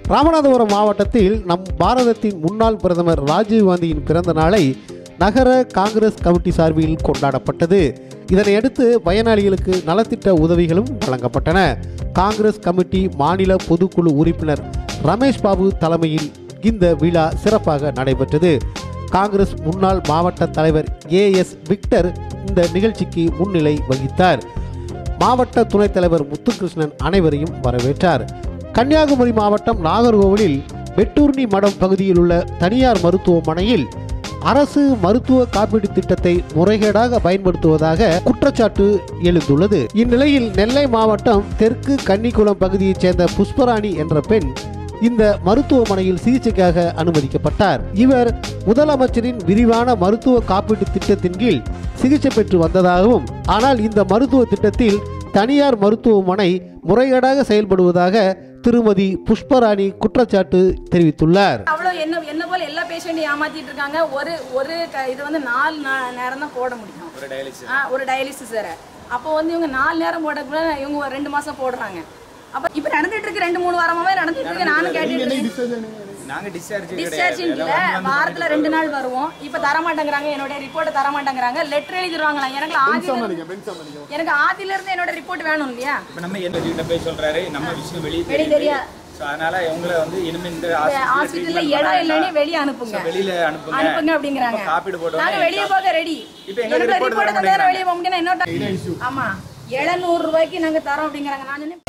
ராமநாதபுரம் மாவட்டத்தில் நம் பாரதத்தின் முன்னாள் பிரதமர் ராஜீவ்காந்தியின் பிறந்த நாளை நகர காங்கிரஸ் கமிட்டி சார்பில் கொண்டாடப்பட்டது இதனையடுத்து பயனாளிகளுக்கு நலத்திட்ட உதவிகளும் வழங்கப்பட்டன காங்கிரஸ் கமிட்டி மாநில பொதுக்குழு உறுப்பினர் ரமேஷ் பாபு தலைமையில் இந்த விழா சிறப்பாக நடைபெற்றது காங்கிரஸ் முன்னாள் மாவட்ட தலைவர் ஏ எஸ் விக்டர் இந்த நிகழ்ச்சிக்கு முன்னிலை வகித்தார் மாவட்ட துணைத் தலைவர் முத்துகிருஷ்ணன் அனைவரையும் வரவேற்றார் கன்னியாகுமரி மாவட்டம் நாகர்கோவிலில் வெட்டூர்ணி மடம் பகுதியில் உள்ள தனியார் மருத்துவமனையில் அரசு மருத்துவ காப்பீடு திட்டத்தை முறைகேடாக பயன்படுத்துவதாக குற்றச்சாட்டு எழுந்துள்ளது இந்நிலையில் நெல்லை மாவட்டம் தெற்கு கன்னிக்குளம் பகுதியைச் சேர்ந்த புஷ்பராணி என்ற பெண் இந்த மருத்துவமனையில் சிகிச்சைக்காக அனுமதிக்கப்பட்டார் இவர் முதலமைச்சரின் விரிவான மருத்துவ காப்பீட்டு திட்டத்தின் கீழ் சிகிச்சை பெற்று வந்ததாகவும் ஆனால் இந்த மருத்துவ திட்டத்தில் தனியார் மருத்துவமனை முறைகேடாக செயல்படுவதாக திருமதி புஷ்பராணி குற்றச்சாட்டு தெரிவித்துள்ளார் அவ்வளோ என்ன என்ன போல எல்லா பேஷண்ட்டையும் ஏமாத்திட்டு இருக்காங்க ஒரு ஒரு க- இது வந்து நாலு நா- நேரம் தான் போட முடியும் ஒரு டயாலிசிஸ் ஆ ஒரு டயாலிசிஸ் வேற அப்போ வந்து இவங்க நாலு நேரம் போடக்குள்ள இவங்க ஒரு ரெண்டு மாசம் போடுறாங்க அப்ப இப்போ நடந்துட்டு இருக்கு ரெண்டு மூணு வாரமாவே நடந்துட்டு இருக்கு நானும் கேட்டுட்டு இருக்கேன் நாங்க டிஸ்சார்ஜ் டிஸ்சார்ஜ் இல்ல வாரத்துல ரெண்டு நாள் வருவோம் இப்ப தர மாட்டேங்கிறாங்க என்னோட ரிப்போர்ட் தர மாட்டேங்கிறாங்க லெட்டர் எழுதிடுவாங்களா எனக்கு ஆதில எனக்கு ஆதில இருந்து என்னோட ரிப்போர்ட் வேணும் இல்லையா இப்போ நம்ம என்ன கிட்ட போய் சொல்றாரு நம்ம விஷயம் வெளியே வெளிய தெரியுது தெரியா ஸோ அதனால இவங்களை வந்து இனிமே இந்த ஹாஸ்பிட்டல்ல ஹாஸ்பிட்டல் இடம் இல்லைன்னு வெளியே அனுப்புங்க வெளியில அனுப்புங்க அனுப்புங்க அப்படிங்கிறாங்க அப்ப காப்பீடு போடுவாங்க. நாங்க வெளியே போக ரெடி இப்ப எங்களுக்கு report ரிப்போர்ட் தர தந்தா வெளியே போக முடியும் இன்னொரு ஆமா எழுநூறு ரூபாய்க்கு நாங்க தரோம் அப்படிங்கிறாங்க நான் சொன்னேன்